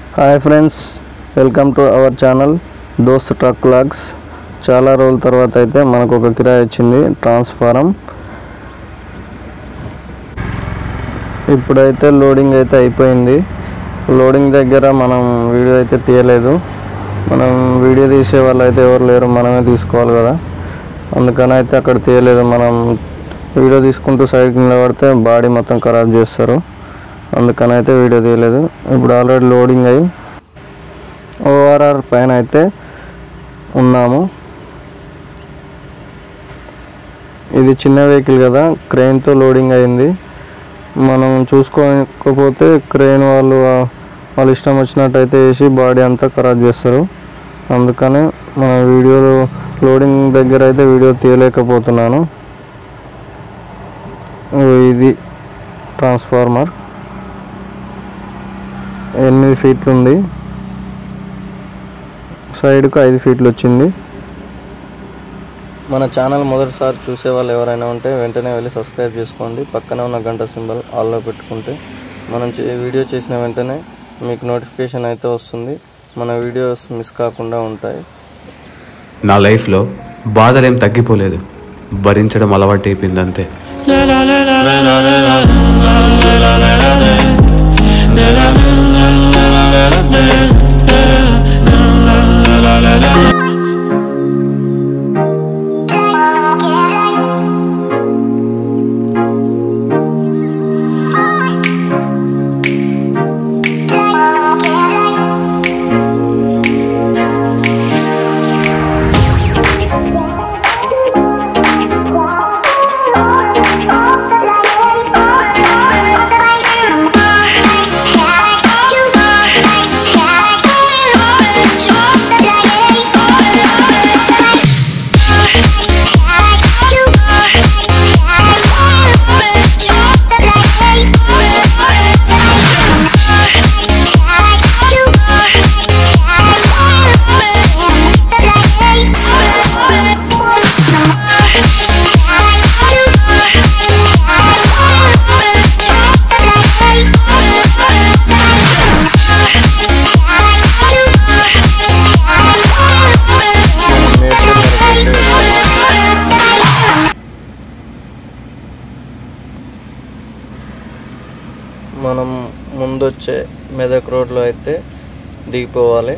Hi friends welcome to our channel Dost truck logs చాలా రోజుల తర్వాత అయితే మనకు ఒక కిరాయి వచ్చింది ట్రాన్స్ఫారం ఇప్పుడైతే లోడింగ్ అయితే అయిపోయింది లోడింగ్ దగ్గర మనం వీడియో అయితే తీయలేదు మనం వీడియో తీసే వాళ్ళు అయితే ఎవరు లేరు మనమే తీసుకోవాలి కదా అందుకని అయితే అక్కడ తీయలేదు మనం వీడియో తీసుకుంటూ సైడ్కి నిలబడితే బాడీ మొత్తం ఖరాబ్ చేస్తారు అందుకని అయితే వీడియో తీయలేదు ఇప్పుడు ఆల్రెడీ లోడింగ్ అయ్యి ఓఆర్ఆర్ పైన అయితే ఉన్నాము ఇది చిన్న వెహికల్ కదా క్రెయిన్తో లోడింగ్ అయింది మనం చూసుకోకపోతే క్రెయిన్ వాళ్ళు వాళ్ళ ఇష్టం వచ్చినట్టయితే వేసి బాడీ అంతా ఖరాబ్ చేస్తారు అందుకనే మన వీడియో లోడింగ్ దగ్గర అయితే వీడియో తీయలేకపోతున్నాను ఇది ట్రాన్స్ఫార్మర్ ఎనిమిది ఫీట్లు ఉంది సైడ్కు ఐదు ఫీట్లు వచ్చింది మన ఛానల్ మొదటిసారి చూసే వాళ్ళు ఎవరైనా ఉంటే వెంటనే వెళ్ళి సబ్స్క్రైబ్ చేసుకోండి పక్కన ఉన్న గంట సింబల్ ఆల్లో పెట్టుకుంటే మనం చే- వీడియో చేసిన వెంటనే మీకు నోటిఫికేషన్ అయితే వస్తుంది మన వీడియోస్ మిస్ కాకుండా ఉంటాయి నా లైఫ్లో బాధలేం తగ్గిపోలేదు భరించడం అలవాటు అయిపోయింది అంతే మనం ముందొచ్చే మెదక్ రోడ్లో అయితే దిగిపోవాలి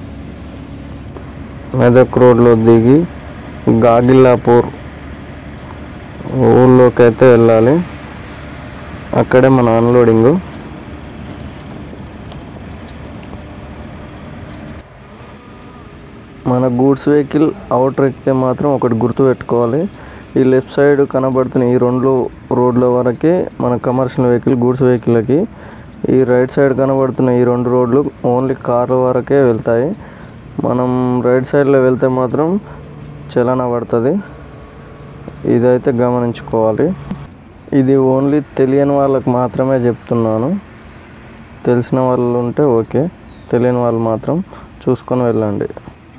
మెదక్ రోడ్లో దిగి గాగిల్లాపూర్ ఊళ్ళోకి అయితే వెళ్ళాలి అక్కడే మన అన్లోడింగ్ మన గూడ్స్ వెహికల్ అవుటర్ ఎక్కితే మాత్రం ఒకటి గుర్తు పెట్టుకోవాలి ఈ లెఫ్ట్ సైడ్ కనబడుతున్న ఈ రెండు రోడ్ల వరకే మన కమర్షియల్ వెహికల్ గూడ్స్ వెహికల్కి ఈ రైట్ సైడ్ కనబడుతున్న ఈ రెండు రోడ్లు ఓన్లీ కార్ల వరకే వెళ్తాయి మనం రైట్ సైడ్లో వెళ్తే మాత్రం చలన పడుతుంది ఇదైతే గమనించుకోవాలి ఇది ఓన్లీ తెలియని వాళ్ళకి మాత్రమే చెప్తున్నాను తెలిసిన వాళ్ళు ఉంటే ఓకే తెలియని వాళ్ళు మాత్రం చూసుకొని వెళ్ళండి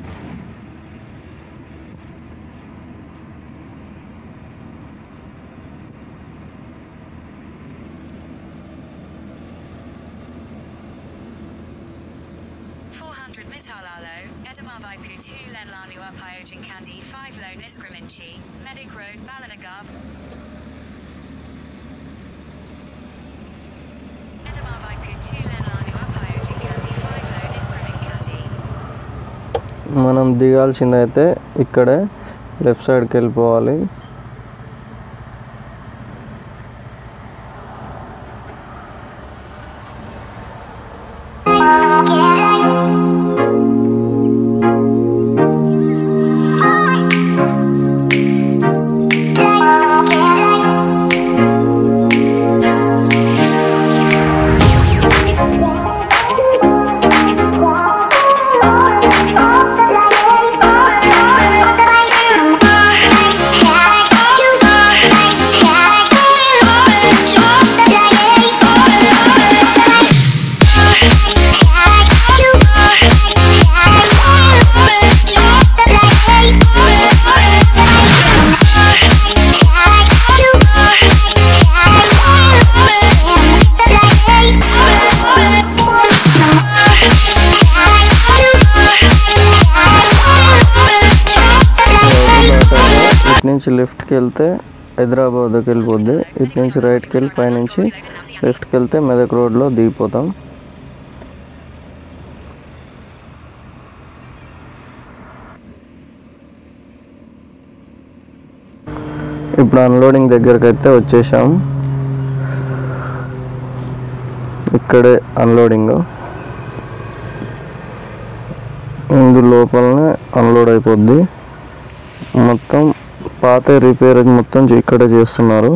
Four hundred Mitalalo, Edamavaipu two Lenlanu Upayojin Kandi five Low Niskriminchi, Medic Road Balanagav. Edamavaipu two Lenlanu Upayojin Kandi five Low Niskrimin Kandi. మనం దిగాల్సిందైతే ఇక్కడే లెఫ్ట్ సైడ్కి వెళ్ళిపోవాలి Yeah. నుంచి లెఫ్ట్కి వెళ్తే హైదరాబాద్కి వెళ్ళిపోద్ది ఇటు నుంచి రైట్కి వెళ్ళి పైనుంచి లెఫ్ట్కి వెళ్తే మెదక్ రోడ్లో దిగిపోతాం ఇప్పుడు అన్లోడింగ్ దగ్గరికి అయితే వచ్చేసాం ఇక్కడే అన్లోడింగ్ ఇందు లోపలనే అన్లోడ్ అయిపోద్ది మొత్తం పాత రిపేర్ మొత్తం చే- ఇక్కడే చేస్తున్నారు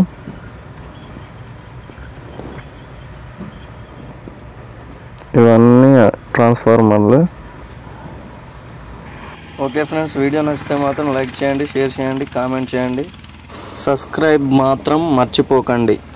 ఇవన్నీ ట్రాన్స్ఫార్మర్లు ఓకే ఫ్రెండ్స్ వీడియో నచ్చితే మాత్రం లైక్ చేయండి షేర్ చేయండి కామెంట్ చేయండి సబ్స్క్రైబ్ మాత్రం మర్చిపోకండి